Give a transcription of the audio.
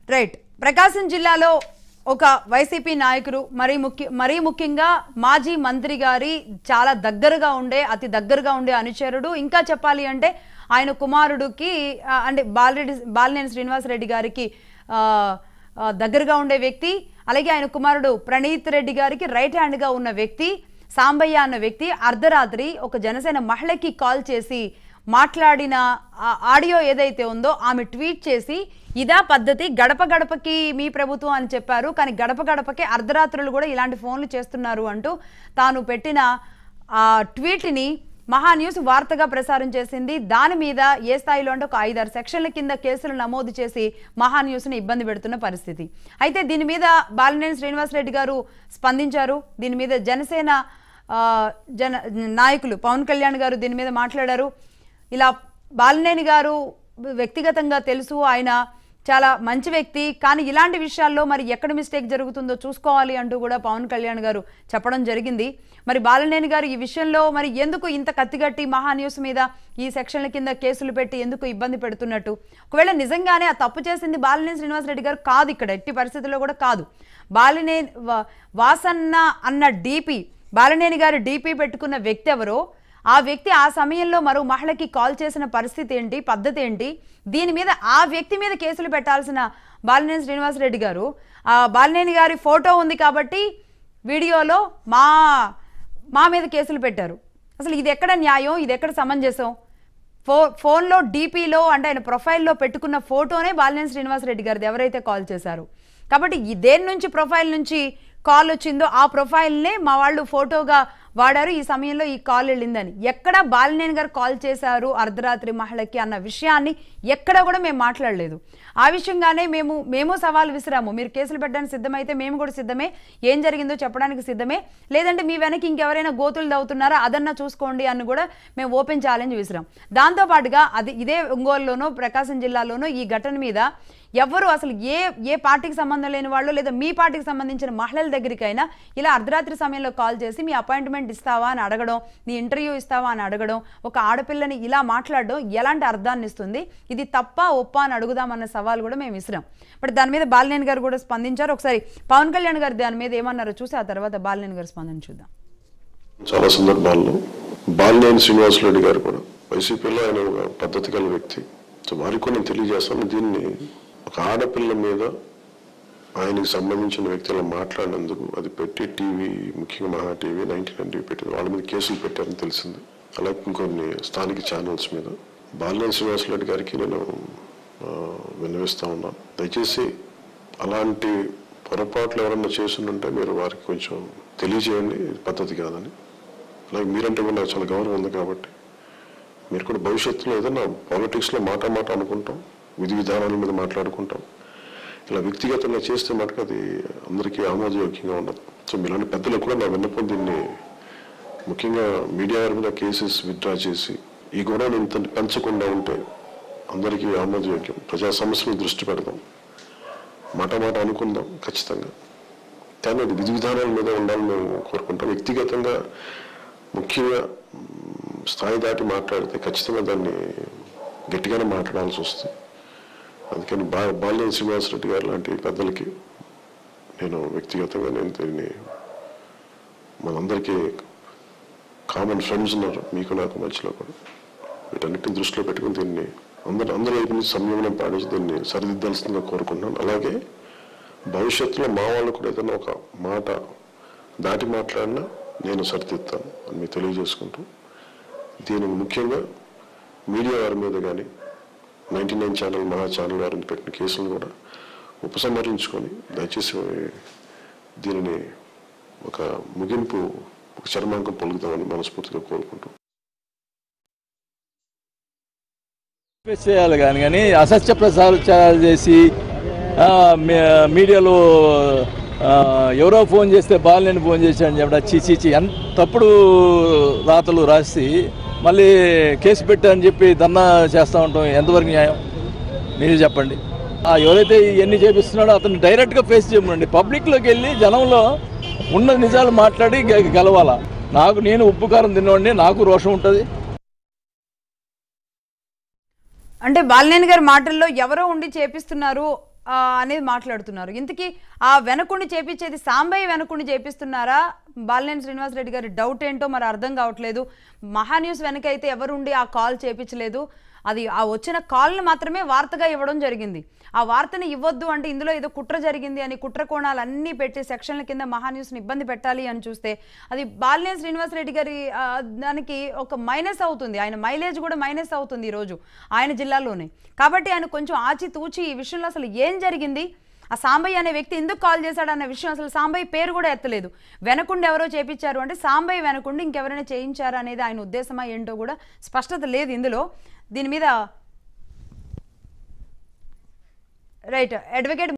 right ప్రకాశం జిల్లాలో ఒక YCP నాయకుడు మరీ ముఖ్య మరీ ముఖ్యంగా మాజీ మంత్రి గారి చాలా దగ్గరగా ఉండే అతి దగ్గరగా ఉండే అనుచరుడు ఇంకా చెప్పాలి అంటే ఆయన కుమారుడికి ఆ, అంటే బాలరెడ్డి బాలినేని శ్రీనివాసరెడ్డి గారికి ఆ, ఆ, దగ్గరగా ఉండే వ్యక్తి అలాగే ఆయన కుమారుడు ప్రణీత్ రెడ్డి గారికి రైట్ హ్యాండ్గా ఉన్న వ్యక్తి సాంబయ్య అన్న వ్యక్తి అర్ధరాత్రి ఒక జనసేన మహిళకి కాల్ చేసి మాట్లాడిన ఆ ఆడియో ఏదైతే ఉందో ఆమె ట్వీట్ చేసి ఇదా పద్ధతి గడప గడపకి మీ ప్రభుత్వం అని చెప్పారు కానీ గడప గడపకి అర్ధరాత్రులు కూడా ఇలాంటి ఫోన్లు చేస్తున్నారు అంటూ తాను పెట్టిన ఆ ట్వీట్ని మహా న్యూస్ వార్తగా ప్రసారం చేసింది దాని మీద ఏ స్థాయిలో అంటే ఒక ఐదారు సెక్షన్ల కింద కేసులు నమోదు చేసి మహా న్యూస్ని ఇబ్బంది పెడుతున్న పరిస్థితి అయితే దీని మీద బాలినేని శ్రీనివాసరెడ్డి గారు స్పందించారు దీని మీద జనసేన ఆ, జన నాయకులు పవన్ కళ్యాణ్ గారు దీని మీద మాట్లాడారు ఇలా బాలినేని గారు వ్యక్తిగతంగా తెలుసు ఆయన చాలా మంచి వ్యక్తి కానీ ఇలాంటి విషయాల్లో మరి ఎక్కడ మిస్టేక్ జరుగుతుందో చూసుకోవాలి అంటూ కూడా పవన్ కళ్యాణ్ గారు చెప్పడం జరిగింది మరి బాలినేని గారు ఈ విషయంలో మరి ఎందుకు ఇంత కత్తిగట్టి మహా న్యూస్ మీద ఈ సెక్షన్ల కింద కేసులు పెట్టి ఎందుకు ఇబ్బంది పెడుతున్నట్టు ఒకవేళ నిజంగానే ఆ తప్పు చేసింది బాలినేని శ్రీనివాసరెడ్డి గారు కాదు ఇక్కడ ఎట్టి పరిస్థితుల్లో కూడా కాదు బాలినే వా- వాసన్న అన్న డీపీ బాలినేని గారు డీపీ పెట్టుకున్న వ్యక్తి ఎవరో ఆ వ్యక్తి ఆ సమయంలో మరో మహిళకి కాల్ చేసిన పరిస్థితి ఏంటి పద్ధతి ఏంటి దీని మీద ఆ వ్యక్తి మీద కేసులు పెట్టాల్సిన బాలినేని శ్రీనివాసరెడ్డి గారు ఆ బాలినేని గారి ఫోటో ఉంది కాబట్టి వీడియోలో మా మా మీద కేసులు పెట్టారు అసలు ఇది ఎక్కడ న్యాయం ఇది ఎక్కడ సమంజసం ఫో ఫోన్లో డీపీలో అంటే ఆయన ప్రొఫైల్లో పెట్టుకున్న ఫోటోనే బాలినేని శ్రీనివాసరెడ్డి గారిది ఎవరైతే కాల్ చేశారు కాబట్టి ఈ దేని నుంచి ప్రొఫైల్ నుంచి కాల్ వచ్చిందో ఆ ప్రొఫైల్నే మా వాళ్ళు ఫోటోగా వాడారు ఈ సమయంలో ఈ కాల్ వెళ్ళిందని ఎక్కడ బాలినేని గారు కాల్ చేశారు అర్ధరాత్రి మహిళకి అన్న విషయాన్ని ఎక్కడ కూడా మేము మాట్లాడలేదు ఆ విషయంగానే మేము మేము సవాల్ విసిరాము మీరు కేసులు పెట్టడానికి సిద్ధమైతే మేము కూడా సిద్ధమే ఏం జరిగిందో చెప్పడానికి సిద్ధమే లేదంటే మీ వెనక ఇంకెవరైనా గోతులు దవ్వుతున్నారా అదన్నా చూసుకోండి అని కూడా మేము ఓపెన్ ఛాలెంజ్ విసిరాం దాంతోపాటుగా అది ఇదే ఒంగోలులోనో ప్రకాశం జిల్లాలోనో ఈ ఘటన మీద ఎవరు అసలు ఏ ఏ పార్టీకి సంబంధం లేని వాళ్ళు లేదా మీ పార్టీకి సంబంధించిన మహిళల దగ్గరికైనా ఇలా అర్ధరాత్రి సమయంలో కాల్ చేసి మీ అపాయింట్మెంట్ ఇస్తావా అని అడగడం నీ ఇంటర్వ్యూ ఇస్తావా అని అడగడం ఒక ఆడపిల్లని ఇలా మాట్లాడడం ఎలాంటి అర్థాన్ని ఇస్తుంది ఇది తప్ప ఒప్ప అని అడుగుదామన్న సవాల్ కూడా మేము ఇసిరాం బట్ దాని మీద బాలినేని గారు కూడా స్పందించారు ఒకసారి పవన్ కళ్యాణ్ గారు దాని మీద ఏమన్నారో చూసి ఆ తర్వాత బాలినేని గారు స్పందన చూద్దాం చాలా సందర్భాల్లో బాలినేని శ్రీనివాసరెడ్డి గారు కూడా వైసీపీలో ఆయన ఒక పద్ధతి గల వ్యక్తి సో వారికి కూడా నేను తెలియజేస్తాను దీన్ని ఒక ఆడపిల్ల మీద ఆయనకి సంబంధించిన వ్యక్తులు మాట్లాడినందుకు అది పెట్టి టీవీ ముఖ్యంగా మహా టీవీ నైన్టీ నైన్ టీవీ పెట్టింది వాళ్ళ మీద కేసులు పెట్టారని తెలిసింది అలాగే ఇంకొన్ని స్థానిక ఛానల్స్ మీద బాలినేని శ్రీనివాసరెడ్డి గారికి నేను ఆ, విన్నవిస్తా ఉన్నాను దయచేసి అలాంటి పొరపాట్లు ఎవరన్నా చేస్తుంటే మీరు వారికి కొంచెం తెలియజేయండి ఇది పద్ధతి కాదని అలాగే మీరంటే కూడా నాకు చాలా గౌరవం ఉంది కాబట్టి మీరు కూడా భవిష్యత్తులో ఏదైనా పాలిటిక్స్లో మాట మాట అనుకుంటాం విధి విధానాల మీద మాట్లాడుకుంటాం ఇలా వ్యక్తిగతంగా చేస్తే మటుకు అది అందరికీ ఆమోదయోగ్యంగా ఉండదు సో మీలాంటి పెద్దలకు కూడా నా విన్నపం దీన్ని ముఖ్యంగా మీడియా వారి మీద కేసెస్ విత్డ్రా చేసి ఈ గొడవను ఇంత పెంచకుండా ఉంటే అందరికీ ఆమోదయోగ్యం ప్రజా సమస్యల మీద దృష్టి పెడదాం మాట మాట అనుకుందాం ఖచ్చితంగా కానీ అది విధి విధానాల మీద ఉండాలని మేము కోరుకుంటాం వ్యక్తిగతంగా ముఖ్యంగా మ్, స్థాయి దాటి మాట్లాడితే ఖచ్చితంగా దాన్ని గట్టిగానే మాట్లాడాల్సి వస్తుంది అందుకని బా బాల్యం శ్రీనివాసరెడ్డి గారు లాంటి పెద్దలకి నేను వ్యక్తిగతంగా నేను దీన్ని మనందరికీ కామన్ ఫ్రెండ్స్ ఉన్నారు మీకు నాకు మధ్యలో కూడా వీటన్నిటిని దృష్టిలో పెట్టుకుని దీన్ని అందరు అందరి వైపు నుంచి సంయమనం పాటించి దీన్ని సరిదిద్దాల్సిందిగా కోరుకుంటున్నాను అలాగే భవిష్యత్తులో మా వాళ్ళు కూడా ఏదైనా ఒక మాట దాటి మాట్లాడినా నేను సరిదిద్దాను అని మీకు తెలియజేసుకుంటూ దీనికి ముఖ్యంగా మీడియా వారి మీద కానీ ninety nine channel Maha channel వారి మీద పెట్టిన కేసులను కూడా ఉపసంహరించుకొని దయచేసి దీనిని ఒక ముగింపు ఒక చర్మాంకం పలుకుతామని మనస్ఫూర్తిగా కోరుకుంటూ ఫేస్ చేయాలి కానీ కానీ అసత్య ప్రచారాలు చేసి ఆ, మీ- మీడియాలో ఆ, ఎవరో ఫోన్ చేస్తే బాలినేని ఫోన్ చేశాడని చెప్పడం చీ చీ చీ ఎంత తప్పుడు రాతలు రాసి మళ్ళీ కేసు పెట్టారని చెప్పి ధర్నా చేస్తూ ఉంటాం ఎంతవరకు న్యాయం మీరే చెప్పండి ఆ, ఎవరైతే ఇవన్నీ చేపిస్తున్నాడో అతను డైరెక్ట్గా ఫేస్ చేయమనండి పబ్లిక్లోకి వెళ్ళి జనంలో ఉన్న నిజాలు మాట్లాడి గె- గెలవాలా నాకు నేను ఉప్పు కారం తిన్నవాడిని నాకు రోషం ఉంటుంది అంటే బాలినేని గారి మాటల్లో ఎవరో ఉండి చేపిస్తున్నారు ఆ, అనేది మాట్లాడుతున్నారు ఇంతకీ ఆ వెనకుండి చేపించేది సాంబయ్య వెనకుండి చేపిస్తున్నారా బాలినేని శ్రీనివాసరెడ్డి గారి డౌట్ ఏంటో మరి అర్థం కావట్లేదు మహా న్యూస్ వెనక అయితే ఎవరుండి ఆ కాల్ చేపించలేదు అది ఆ వచ్చిన కాల్ని మాత్రమే వార్తగా ఇవ్వడం జరిగింది ఆ వార్తని ఇవ్వద్దు అంటే ఇందులో ఏదో కుట్ర జరిగింది అని కుట్ర కోణాలు అన్నీ పెట్టి సెక్షన్ల కింద మహాన్యూస్ని ఇబ్బంది పెట్టాలి అని చూస్తే అది బాలినేని శ్రీనివాసరెడ్డి గారి ఆ, దానికి ఒక మైనస్ అవుతుంది ఆయన మైలేజ్ కూడా మైనస్ అవుతుంది ఈరోజు ఆయన జిల్లాలోనే కాబట్టి ఆయన కొంచెం ఆచితూచి ఈ విషయంలో అసలు ఏం జరిగింది ఆ సాంబయ్య అనే వ్యక్తి ఎందుకు కాల్ చేశాడు అన్న విషయం అసలు సాంబయ్య పేరు కూడా ఎత్తలేదు వెనకుండి ఎవరో చేపించారు అంటే సాంబయ్య వెనకుండి ఇంకెవరైనా చేయించారా అనేది ఆయన ఉద్దేశమా ఏంటో కూడా స్పష్టత లేదు ఇందులో దీని మీద రైట్ అడ్వకేట్